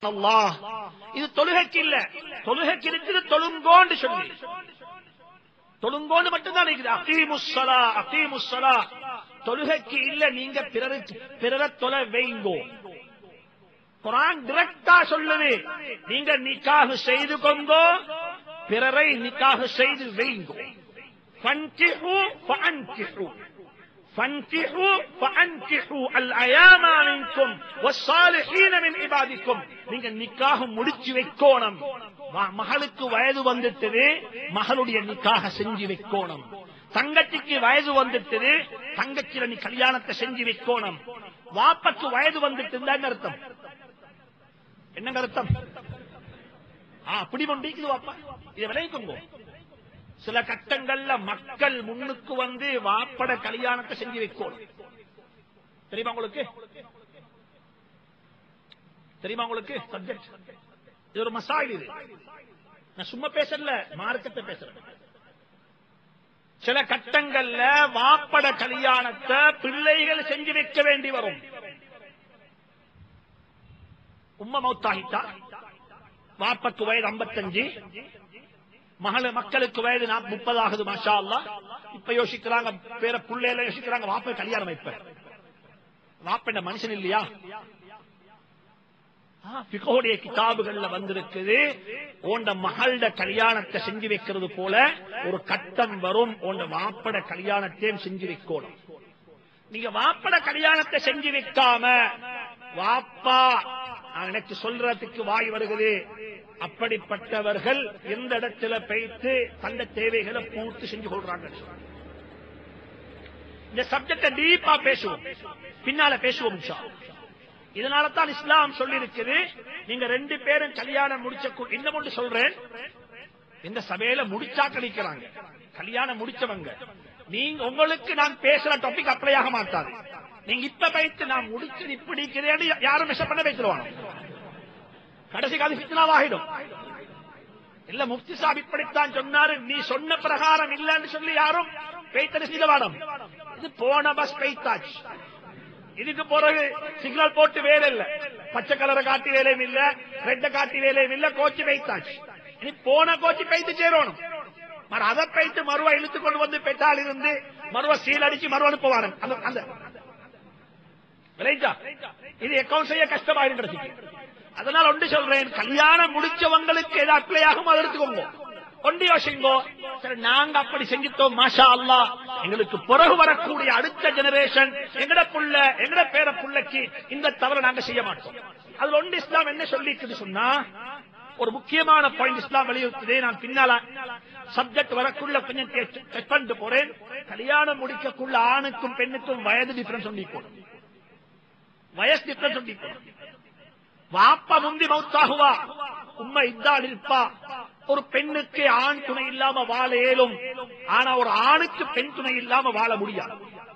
அல்லாஹ் இது தொழுகைக்கு இல்ல தொழுகைக்கு இருக்குது தொழுங்கோன்னு சொல்லி தொழுங்கோன்னு மட்டும்தான் இருக்குது அகீமுஸ்ஸலா அகீமுஸ்ஸலா தொழுகைக்கு இல்ல நீங்க பிறருக்கு பிறரை தொலை வைங்கோ குரான் டிரெக்டா சொல்லுது நீங்க நிக்காக செய்து கொண்டோ பிறரை நிக்காக செய்து வைங்கோ فانكحوا فانكحوا فانكحوا فانكحوا الايام منكم والصالحين من عبادكم நீங்க நிக்காக முடிச்சு வைக்கோணும் வ- மகளுக்கு வயது வந்துட்டது மகளுடைய நிக்காக செஞ்சு வைக்கோணும் தங்கச்சிக்கு வயது வந்துட்டது தங்கச்சில நீ கல்யாணத்தை செஞ்சு வைக்கோணும் வாப்பக்கு வயது வந்துட்டு இருந்தான்னு அர்த்தம் என்னங்க அர்த்தம் ஆ, அப்படி கொண்டிருக்குது வாப்பா இதை விளைவிக்குங்க சில கட்டங்கள்ல மக்கள் முன்னுக்கு வந்து வாப்பட கல்யாணத்தை செஞ்சு வைக்கணும் தெரியுமா உங்களுக்கு தெரியுமா உங்களுக்கு சப்ஜெக்ட் இது ஒரு மசாயில் இது நான் சும்மா பேசல மார்க்கத்தை பேசுறேன் சில கட்டங்கள்ல வாப்பட கல்யாணத்தை பிள்ளைகள் செஞ்சு வைக்க வேண்டி வரும் உம்ம மௌத்தாகிட்டா வாப்பக்கு வயது 55 மகள மக்களுக்கு வயது முப்பது ஆகுது மாஷா அல்லா இப்ப யோசிக்கிறாங்க பேர புள்ளையில யோசிக்கிறாங்க வாப்ப கல்யாணம் வைப்ப வாப்ப என்ன மனுஷன் இல்லையா பிகோடைய கிதாபுகள்ல வந்திருக்குது ஓண்ட மகளோட கல்யாணத்தை செஞ்சு வைக்கிறது போல ஒரு கட்டம் வரும் ஓண்ட வாப்பட கல்யாணத்தையும் செஞ்சு வைக்கணும் நீங்க வாப்பட கல்யாணத்தை செஞ்சு வைக்காம வாப்பா நான் எனக்கு சொல்றதுக்கு வாய் வருகிறது அப்படிப்பட்டவர்கள் எந்த இடத்துல வைத்து தந்த தேவைகளை பூர்த்தி செஞ்சு கொள்றாங்க இந்த சப்ஜெக்ட டீப்பா பேசுவோம் பின்னால பேசுவோம் இன்ஷா அல்லாஹ். இதனால தான் இஸ்லாம் சொல்லி இருக்குது நீங்க ரெண்டு பேரும் கல்யாணம் முடிச்ச கு- இன்னும் ஒன்று சொல்றேன் இந்த சபையில முடிச்சா கழிக்கிறாங்க கல்யாணம் முடிச்சவங்க நீங்க உங்களுக்கு நான் பேசுற டாபிக் அப்ளை ஆக மாட்டாது நீங்க இப்ப வைத்து நான் முடிச்சு இப்படி இருக்கிறேன்னு யாரும் மெஷர் பண்ண வைத்துருவாங்க கடைசி கால ஃபித்னாவாகிடும் இல்ல முஃப்தி சாப் இப்படித்தான் சொன்னாரு நீ சொன்ன பிரகாரம் இல்லன்னு சொல்லி யாரும் பெய்த்தன செய்தவாடம் இது போன பஸ் பெய்த்தாச்சு இதுக்கு பிறகு சிக்னல் போட்டு வேலை இல்ல பச்சை கலரை காட்டி வேலையும் இல்ல ரெட்ட காட்டி வேலையும் இல்ல கோச்சு பெய்த்தாச்சு இனி போன கோச்சு பெய்த்து சேரணும் மறு அதை பெய்த்து மறுவா இழுத்து கொண்டு வந்து பெட்டால் இருந்து மறுவா சீல் அடிச்சு மறு அனுப்புவாரு அந்த அந்த விளைஞ்சா இது அக்கௌண்ட் செய்ய கஷ்டமாயிருக்கிறது அதனால ஒன்று சொல்றேன் கல்யாணம் முடிச்சவங்களுக்கு எது அப்ளை ஆகும் அதை எடுத்துக்கோங்க ஒன்று யோசிங்கோ சரி நாங்க அப்படி செஞ்சுட்டோம் மாஷா அல்லாஹ் எங்களுக்கு பிறகு வரக்கூடிய அடுத்த ஜெனரேஷன் எங்கட புள்ள எங்கட பேர புள்ளைக்கு இந்த தவறை நாங்க செய்ய மாட்டோம் அதுல ஒன்று இஸ்லாம் என்ன சொல்லிக்குது சொன்னா ஒரு முக்கியமான பாயிண்ட் இஸ்லாம் வலியுறுத்துதே நான் பின்னால சப்ஜெக்ட் வரக்குள்ள கொஞ்சம் டெஸ்ட் பண்ணிட்டு போறேன் கல்யாணம் முடிக்கக்குள்ள ஆணுக்கும் பெண்ணுக்கும் வயது டிஃபரன்ஸ் சொல்லிக்கணும் வயசு டிஃபரன்ஸ் சொல்லிக்கணும் வாப்பா முந்தி மௌத்தாகுவா உண்மை இதான் இருப்பா ஒரு பெண்ணுக்கு ஆண் துணை இல்லாம வாழ இயலும் ஆனா ஒரு ஆணுக்கு பெண் துணை இல்லாம வாழ முடியாது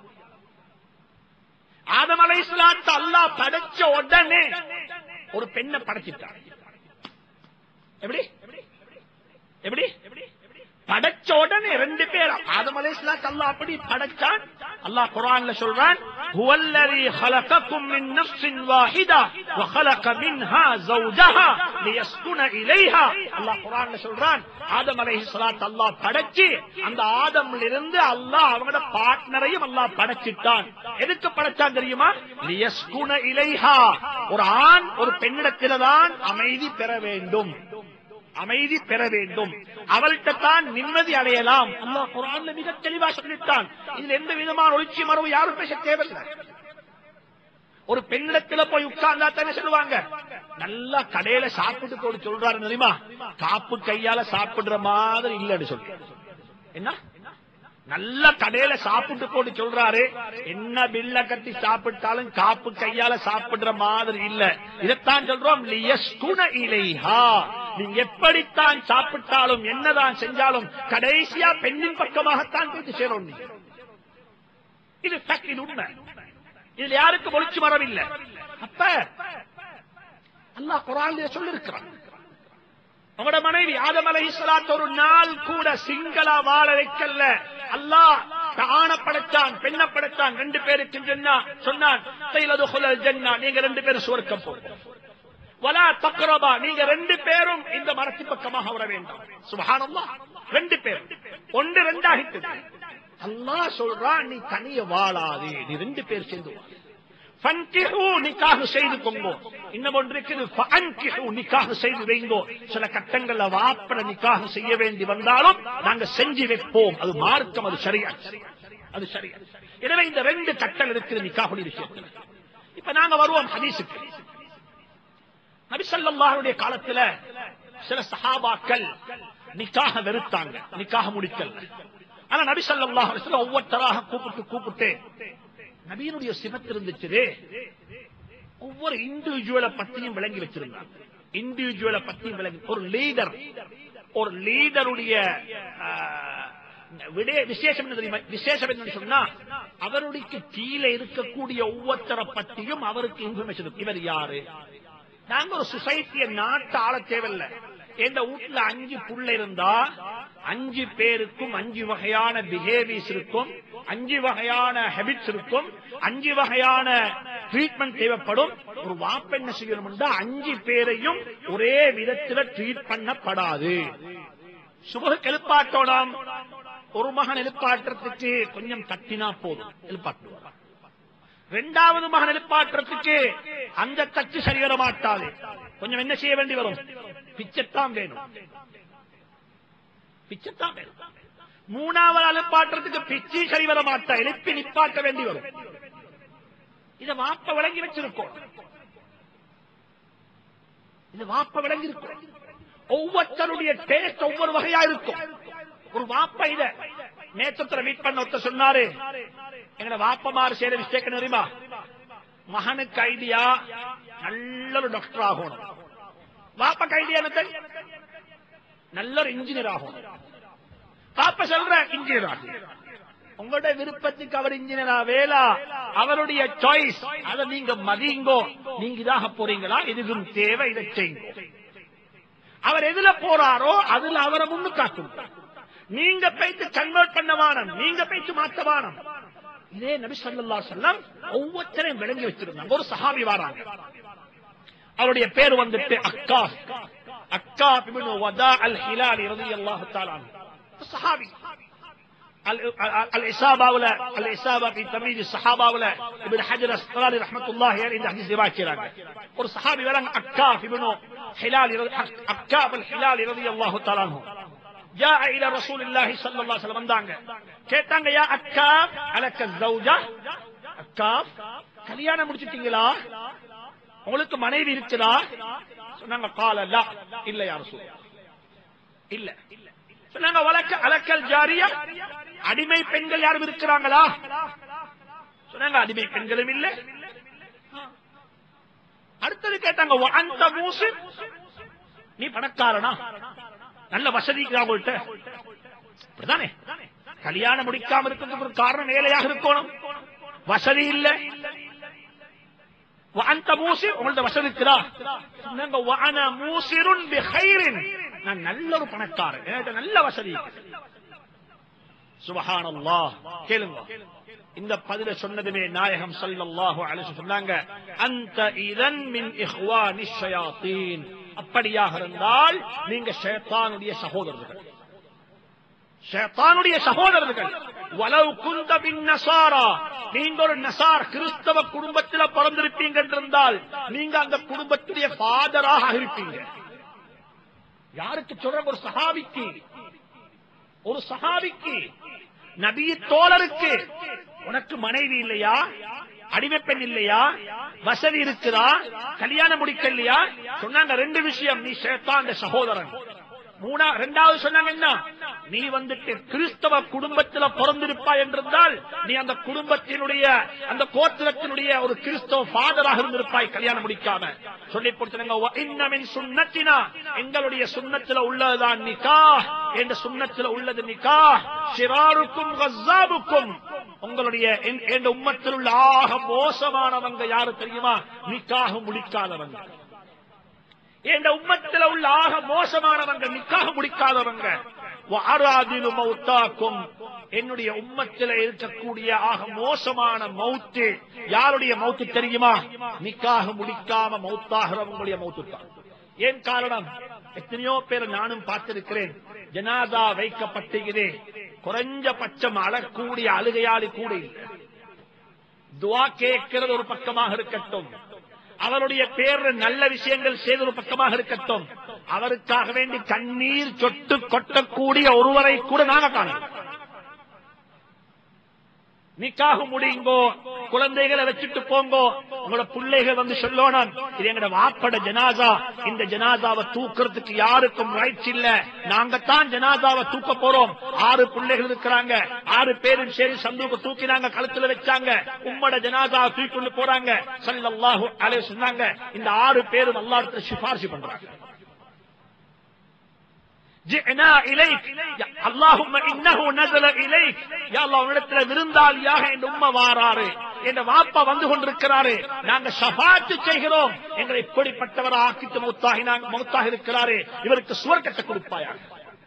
ஆதம் அலை இஸ்லாத்து அல்லாஹ் படைச்ச உடனே ஒரு பெண்ணை படைச்சிட்டார் எப்படி எப்படி படைச்ச உடனே ரெண்டு பேர் ஆதம் அலை இஸ்லாத்து அல்லாஹ் அப்படி படைச்சான் அல்லாஹ் குர்ஆன்ல சொல்றான் هو الذي خلقكم من نفس واحدة وخلق منها زوجها ليسكن إليها அல்லாஹ் குர்ஆன்ல சொல்றான் ஆதம் அலைஹிஸ்ஸலாத்து அல்லாஹ் படைச்சு அந்த ஆதம்ல இருந்து அல்லாஹ் அவங்களோட பார்ட்னரையும் அல்லாஹ் படைச்சிட்டான் எதுக்கு படைச்சான் தெரியுமா லியஸ்குன இலைஹா ஒரு ஆண் ஒரு பெண்ணிடத்தில்தான் அமைதி பெற வேண்டும் அமைதி பெற வேண்டும் அவள்கிட்ட தான் நிம்மதி அடையலாம் அல்லாஹ் குரான்ல மிக தெளிவா சொல்லிட்டான் இதுல எந்த விதமான ஒளிச்சி மரபு யாரும் பேச தேவையில்லை ஒரு பெண்ணிடத்துல போய் உட்கார்ந்தா தானே சொல்லுவாங்க நல்லா கடையில சாப்பிட்டு போட்டு சொல்றாரு தெரியுமா காப்பு கையால சாப்பிடுற மாதிரி இல்லன்னு சொல்லி என்ன நல்ல கடையில சாப்பிட்டு போட்டு சொல்றாரு என்ன பில்ல கட்டி சாப்பிட்டாலும் காப்பு கையால சாப்பிடுற மாதிரி இல்ல இதைத்தான் சொல்றோம் லியஸ்குன இலைஹா நீங்க எப்படித்தான் சாப்பிட்டாலும் என்னதான் செஞ்சாலும் கடைசியா பெண்ணின் பக்கமாகத்தான் போய் சேரும் நீங்க இது fact, இது உண்மை இதுல யாருக்கும் ஒளிச்சு மரம் இல்ல அப்ப அல்லாஹ் குரான் சொல்லிருக்கிறான் அவங்களோட மனைவி ஆதம் அலைஹிஸ்ஸலாத்து ஒரு நாள் கூட சிங்களா வாழ வைக்கல அல்லாஹ் ஆண படைச்சான் பெண்ண படைச்சான் ரெண்டு பேருக்கு சொன்னா சொன்னான் "தைலதுகுலல் ஜன்னா நீங்க ரெண்டு பேரும் சுவர்க்கம் போங்க வலா தக்ரபா நீங்க ரெண்டு பேரும் இந்த மரத்து பக்கமாக வர வேண்டாம் சுபஹானல்லாஹ் ரெண்டு பேரும் ஒன்று ரெண்டாகிட்டது அல்லாஹ் சொல்றான் நீ தனிய வாழாதே நீ ரெண்டு பேர் சேர்ந்து வா. ஃபன்கிஹு நிக்காஹ் செய்து கொங்கோ இன்னும் ஒன்று இருக்குது ஃபஅன்கிஹு நிக்காஹ் செய்து வைங்கோ சில கட்டங்கள்ல வாப்பட நிக்காஹ் செய்ய வேண்டி வந்தாலும் நாங்க செஞ்சு வைப்போம் அது மார்க்கம் அது சரியா அது சரியா எனவே இந்த ரெண்டு கட்டல் இருக்குது நிக்காஹுடைய விஷயத்துல இப்ப நாங்க வருவோம் ஹதீஸுக்கு நபி ஸல்லல்லாஹுடைய காலத்துல சில சஹாபாக்கள் நிக்காக வெறுத்தாங்க நிக்காக முடிக்கல ஆனா நபி ஸல்லல்லாஹு அலைஹி வஸல்லம் ஒவ்வொருத்தராக கூப்பிட்டு கூப்பிட்டு நபியினுடைய சிபத்து இருந்துச்சு ஒவ்வொரு இண்டிவிஜுவலை பத்தியும் விளங்கி வச்சிருந்தாங்க இண்டிவிஜுவலை பத்தியும் விளங்கி ஒரு லீடர் ஒரு லீடருடைய விசேஷம் என்ன தெரியுமா விசேஷம் என்ன சொன்னா அவருடைய கீழே இருக்கக்கூடிய ஒவ்வொருத்தரை பத்தியும் அவருக்கு இன்ஃபர்மேஷன் இவர் யாரு நாங்க ஒரு சொசைட்டிய நாட்டு ஆள தேவையில்ல எந்த வீட்டுல அஞ்சு புள்ள இருந்தா அஞ்சு பேருக்கும் அஞ்சு வகையான பிஹேவியர்ஸ் இருக்கும் அஞ்சு வகையான ஹெபிட்ஸ் இருக்கும் அஞ்சு வகையான ட்ரீட்மெண்ட் தேவைப்படும் ஒரு வாப்ப என்ன செய்யணும்னா அஞ்சு பேரையும் ஒரே விதத்துல ட்ரீட் பண்ணப்படாது சுபகு எழுப்பாட்டோடாம் ஒரு மகன் எழுப்பாட்டுறதுக்கு கொஞ்சம் தட்டினா போதும் எழுப்பாட்டுவார் ரெண்டாவது மகன் எழுப்பாட்டுறதுக்கு அந்த தச்சு சரி வர மாட்டாது கொஞ்சம் என்ன செய்ய வேண்டி வரும் பிச்சைத்தான் வேணும் பிச்சைத்தான் வேணும் மூணாவது எழுப்பாட்டுறதுக்கு பிச்சு சரி வர மாட்டா எழுப்பி நிப்பாட்ட வேண்டி வரும் இத வாப்ப விளங்கி வச்சிருக்கோம் இது வாப்ப விளங்கி இருக்கும் ஒவ்வொருத்தருடைய டேஸ்ட் ஒவ்வொரு வகையா இருக்கும் ஒரு வாப்ப இத நேற்றத்துல மீட் பண்ண ஒருத்தர் சொன்னாரு எங்கட வாப்பமாறு செய்யற மிஸ்டேக் தெரியுமா மகனுக்கு ஐடியா நல்ல ஒரு டாக்டர் ஆகணும் வாப்பக்கு ஐடியா என்னது நல்ல ஒரு இன்ஜினியர் ஆகணும் பாப்ப சொல்ற இன்ஜினியர் ஆகும் உங்களோட விருப்பத்துக்கு அவர் இன்ஜினியரா வேலா அவருடைய சாய்ஸ் அதை நீங்க மதியுங்கோ நீங்க இதாக போறீங்களா இதுவும் தேவை இதை செய்யுங்க அவர் எதுல போறாரோ அதுல அவரை முன்னு காட்டும் நீங்க போயிட்டு கன்வெர்ட் பண்ண வானம் நீங்க போயிட்டு மாத்த வானம் இதே நபி சொல்லா செல்லம் ஒவ்வொருத்தரையும் விளங்கி வச்சிருந்தாங்க ஒரு சஹாபி வராங்க அவருடைய பேர் வந்துட்டு அக்கா அக்கா பிபின் வதா அல் ஹிலாலி ரலியல்லாஹு தஆலா அன்ஹு சஹாபி الإصابة الإصابة في تمييز الصحابة ولا ابن حجر الأسقلاني رحمة الله عليه عند حديث رواية كيران والصحابي ولا أكاف ابن حلال أكاف الحلال رضي الله تعالى عنه جاء إلى رسول الله صلى الله عليه وسلم வந்தாங்க கேட்டாங்க யா அக்காப் அலக்க ஜௌஜா அக்காப் கல்யாணம் முடிச்சிட்டீங்களா உங்களுக்கு மனைவி இருக்குதா சொன்னாங்க கால லா இல்ல யார் சொல்ல இல்ல சொன்னாங்க வழக்க அலக்கல் ஜாரியா அடிமை பெண்கள் யாரும் இருக்கிறாங்களா சொன்னாங்க அடிமை பெண்களும் இல்ல அடுத்தது கேட்டாங்க அந்த மூசு நீ பணக்காரனா நல்ல வசதி உங்கள்கிட்ட அப்படிதானே கல்யாணம் முடிக்காம இருக்கிறதுக்கு ஒரு காரணம் வேலையாக இருக்கணும் வசதி இல்ல அந்த மூசி உங்கள்ட்ட வசதி இருக்கிறா சொன்னாங்க வான மூசிருன் பிஹைரின் நான் நல்ல ஒரு பணக்காரன் என்கிட்ட நல்ல வசதி சுபஹானல்லா கேளுங்க இந்த பதில சொன்னதுமே நாயகம் ஸல்லல்லாஹு அலைஹி சொன்னாங்க அந்த இதன் மின் இஹ்வானி ஷயாத்தீன் அப்படியாக இருந்தால் நீங்க ஷைத்தானுடைய சகோதரர்கள் ஷைத்தானுடைய சகோதரர்கள் வலவு குந்த பின் நசாரா நீங்க ஒரு நசார் கிறிஸ்தவ குடும்பத்தில் பிறந்திருப்பீங்க என்றிருந்தால் நீங்க அந்த குடும்பத்துடைய ஃபாதராக இருப்பீங்க யாருக்கு சொல்ற ஒரு சஹாபிக்கு ஒரு சஹாபிக்கு நபிய தோழருக்கு உனக்கு மனைவி இல்லையா அடிமை பெண் இல்லையா வசதி இருக்குதா கல்யாணம் முடிக்கலையா சொன்னாங்க ரெண்டு விஷயம் நீ சேர்த்தா அந்த சகோதரன் மூணா ரெண்டாவது சொன்னாங்க என்ன நீ வந்துட்டு கிறிஸ்தவ குடும்பத்தில் பிறந்திருப்பாய் என்றிருந்தால் நீ அந்த குடும்பத்தினுடைய அந்த கோத்திரத்தினுடைய ஒரு கிறிஸ்தவ ஃபாதராக இருந்திருப்பாய் கல்யாணம் முடிக்காம சொல்லி கொடுத்தாங்க சுண்ணத்தினா எங்களுடைய சுண்ணத்துல உள்ளதுதான் நிக்கா என்ற சுண்ணத்துல உள்ளது நிக்கா ஷிராருக்கும் கஸ்ஸாபுக்கும் உங்களுடைய என் உம்மத்தில் உள்ள ஆக மோசமானவங்க யாரு தெரியுமா நிக்காக முடிக்காதவங்க என்ற உம்மத்தில் உள்ள ஆக மோசமானவங்க நிக்காக முடிக்காதவங்க ஆராதினு மௌத்தாக்கும் என்னுடைய உம்மத்தில் இருக்கக்கூடிய ஆக மோசமான மௌத்து யாருடைய மௌத்து தெரியுமா நிக்காக முடிக்காம மௌத்தாகிறவங்களுடைய மௌத்து தான் ஏன் காரணம் எத்தனையோ பேர் நானும் பார்த்திருக்கிறேன் ஜனாதா வைக்கப்பட்டுகிறே குறைஞ்சபட்சம் அழக்கூடிய அழுகையாளி கூட இல்லை துவா கேட்கிறது ஒரு பக்கமாக இருக்கட்டும் அவருடைய பேர்ல நல்ல விஷயங்கள் செய்த ஒரு பக்கமாக இருக்கட்டும் அவருக்காக வேண்டி கண்ணீர் சொட்டு கொட்டக்கூடிய ஒருவரை கூட நாங்க காணோம் நிக்காக முடியுங்கோ குழந்தைகளை வச்சுட்டு போங்கோ உங்களோட பிள்ளைகள் வந்து சொல்லணும் இது எங்கட வாப்பட ஜனாசா இந்த ஜனாசாவை தூக்குறதுக்கு யாருக்கும் ரைட்ஸ் இல்ல நாங்க தான் ஜனாசாவை தூக்க போறோம் ஆறு பிள்ளைகள் இருக்கிறாங்க ஆறு பேரும் சரி சந்தூக்க தூக்கினாங்க கழுத்துல வச்சாங்க உம்மட ஜனாசாவை தூக்கி கொண்டு போறாங்க சல்லல்லாஹு அலைஹி சொன்னாங்க இந்த ஆறு பேரும் அல்லாஹ்விடத்துல சிபாரிசு பண்றாங்க ஜிஅனா இலைக் அல்லாஹும்ம இன்னஹு நஸல இலைக் யா அல்லாஹ் உன்னிடத்துல விருந்தாளியாக என் உம்ம வாராரு என் வாப்பா வந்து கொண்டிருக்கிறாரு நாங்க ஷஃபாத்து செய்கிறோம் எங்களை இப்படிப்பட்டவர் ஆக்கிட்டு மௌத்தாகி நாங்க மௌத்தாக இருக்கிறாரு இவருக்கு சுவர்க்கத்தை கொடுப்பாயாக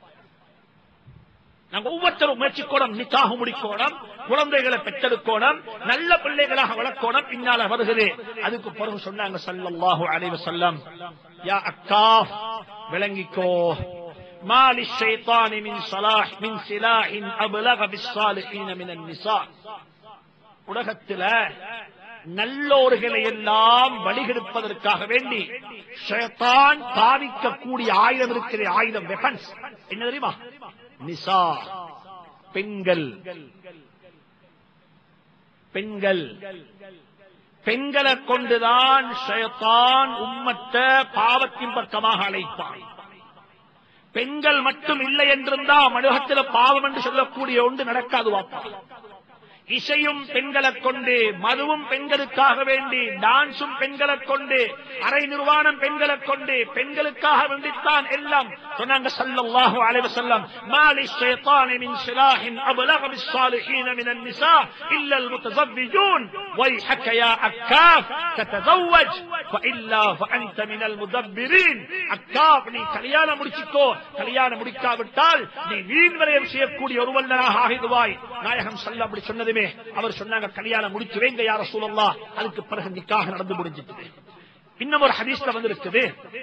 நாங்க ஒவ்வொருத்தரும் முயற்சிக்கோணம் நிக்காக முடிக்கோணம் குழந்தைகளை பெற்றெடுக்கோணம் நல்ல பிள்ளைகளாக வளர்க்கோணம் பின்னால வருகிறது அதுக்கு பிறகு சொன்னாங்க சல்லல்லாஹு அலைஹி வஸல்லம் யா அக்கா விளங்கிக்கோ ما للشيطان من صلاح من سلاح أبلغ بالصالحين من النساء உலகத்துல நல்லோர்களை எல்லாம் வழிகெடுப்பதற்காக வேண்டி ஷைத்தான் பாவிக்கக்கூடிய ஆயுதம் இருக்கிற ஆயுதம் வெப்பன்ஸ் என்ன தெரியுமா நிசா பெண்கள் பெண்கள் பெண்களை கொண்டுதான் ஷைத்தான் உம்மத்த பாவத்தின் பக்கமாக அழைப்பான் பெண்கள் மட்டும் இல்லை என்றிருந்தா மனுகத்தில் பாவம் என்று சொல்லக்கூடிய ஒன்று நடக்காது வாப்பா இசையும் பெண்களை கொண்டு மதுவும் பெண்களுக்காக வேண்டி டான்ஸும் பெண்களை கொண்டு அரை நிர்வாணம் பெண்களை கொண்டு பெண்களுக்காக வேண்டித்தான் எல்லாம் சொன்னாங்க ஸல்லல்லாஹு அலைஹி வஸல்லம் மாலி ஷைத்தானி மின் சிலாஹின் அப்லغ بالصالحين من النساء الا المتزوجون ويحك يا عكاف تتزوج والا فانت من المدبرين عكاف நீ கல்யாணம் முடிச்சுக்கோ கல்யாணம் முடிக்காவிட்டால் நீ வீண் விரயம் செய்யக்கூடிய ஒருவனாக ஆகிடுவாய் நாயகம் சல்ல அப்படி சொன்னதுமே அவர் சொன்னாங்க கல்யாணம் முடிச்சு வைங்க யார சூழல்லா அதுக்கு பிறகு நிக்காக நடந்து முடிஞ்சிட்டு இன்னும் ஒரு ஹதீஸ்ல வந்து இருக்குது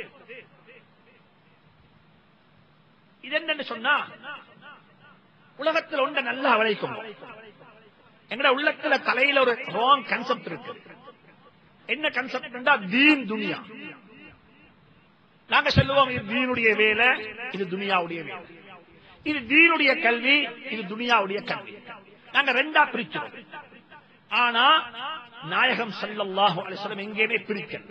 இது என்னன்னு சொன்னா உலகத்தில் ஒன்றை நல்லா அவளைக்கும் எங்கட உள்ளத்துல தலையில ஒரு ராங் கன்செப்ட் இருக்கு என்ன கன்செப்ட் தீன் துனியா நாங்க சொல்லுவோம் இது தீனுடைய வேலை இது துனியாவுடைய வேலை இது தீனுடைய கல்வி இது துனியாவுடைய கல்வி நாங்க ரெண்டா பிரிக்கிறோம் ஆனா நாயகம் ஸல்லல்லாஹு அலைஹி வஸல்லம் எங்கேயுமே பிரிக்கல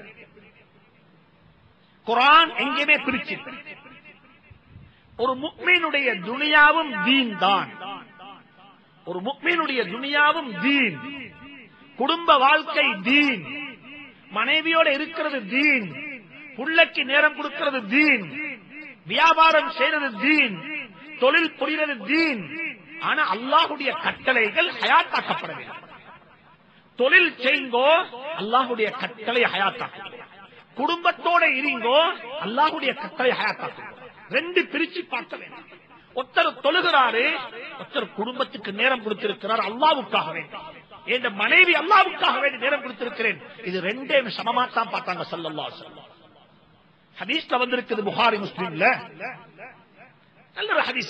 குர்ஆன் எங்கேயுமே பிரிச்சு ஒரு முக்மீனுடைய துனியாவும் தீன் தான் ஒரு முக்மீனுடைய துனியாவும் தீன் குடும்ப வாழ்க்கை தீன் மனைவியோட இருக்கிறது தீன் புள்ளைக்கு நேரம் கொடுக்கிறது தீன் வியாபாரம் செய்யறது தீன் தொழில் புரிகிறது தீன் ஆனா அல்லாஹுடைய கட்டளைகள் ஹயாத்தாக்கப்பட வேண்டும் தொழில் செய்யுங்கோ அல்லாஹுடைய கட்டளை ஹயாத்தாக்க குடும்பத்தோட இருங்கோ அல்லாஹுடைய கட்டளை ஹயாத்தாக்க ரெண்டு பிரிச்சு பார்க்க வேண்டும் ஒருத்தர் தொழுகிறாரு ஒருத்தர் குடும்பத்துக்கு நேரம் கொடுத்திருக்கிறார் அல்லாவுக்காக வேண்டி என் மனைவி அல்லாவுக்காக வேண்டி நேரம் கொடுத்திருக்கிறேன் இது ரெண்டே சமமா தான் பார்த்தாங்க சல்லல்லா ஹதீஸ்ல வந்திருக்குது புகாரி முஸ்லீம்ல நல்ல ஒரு ஹதீஸ்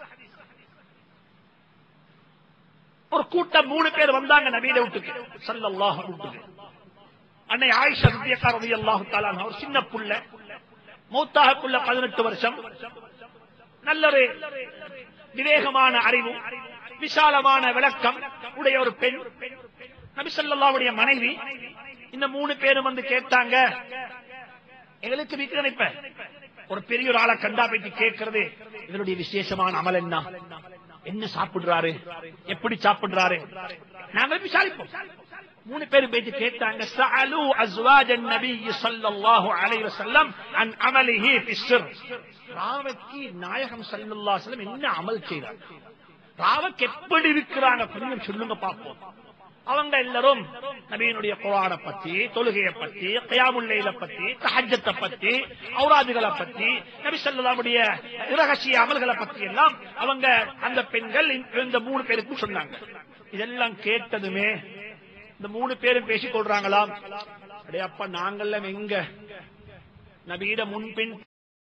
ஒரு கூட்டம் மூணு பேர் வந்தாங்க நபீட வீட்டுக்கு சல்லல்லாஹு வீட்டுக்கு அன்னை ஆயிஷா ரலியல்லாஹு ரலியல்லாஹு தஆலா ஒரு சின்ன புள்ள மூத்தாக புள்ள 18 வருஷம் நல்ல ஒரு விவேகமான அறிவு விசாலமான விளக்கம் உடைய ஒரு பெண் நபி ஸல்லல்லாஹுடைய மனைவி இந்த மூணு பேரும் வந்து கேட்டாங்க எங்களுக்கு வீட்டு நினைப்ப ஒரு பெரிய ஒரு ஆளை கண்டா போயிட்டு கேட்கறது இதனுடைய விசேஷமான அமல் என்ன என்ன சாப்பிடுறாரு எப்படி சாப்பிடுறாரு நாங்க விசாரிப்போம் மூணு பேரும் போயிட்டு கேட்டாங்க சஅலு அஸ்வாஜன் நபி ஸல்லல்லாஹு அலைஹி வஸல்லம் அன் அமலிஹி ஃபி ஸிர் ராவக்கி நாயகம் ஸல்லல்லாஹு அலைஹி வஸல்லம் என்ன அமல் செய்றார் ராவக்கு எப்படி இருக்கிறாங்க கொஞ்சம் சொல்லுங்க பாப்போம் அவங்க எல்லாரும் நபியினுடைய குரானை பத்தி தொழுகையை பத்தி கயாமுல்லையில பத்தி தஹஜத்தை பத்தி ஔராதுகளை பத்தி நபி ஸல்லல்லாஹுடைய இரகசிய அமல்களை பத்தி எல்லாம் அவங்க அந்த பெண்கள் இந்த மூணு பேருக்கும் சொன்னாங்க இதெல்லாம் கேட்டதுமே இந்த மூணு பேரும் பேசிக் கொள்றாங்களாம் அடே அப்பா நாங்கெல்லாம் எங்க நபியிட முன்பின்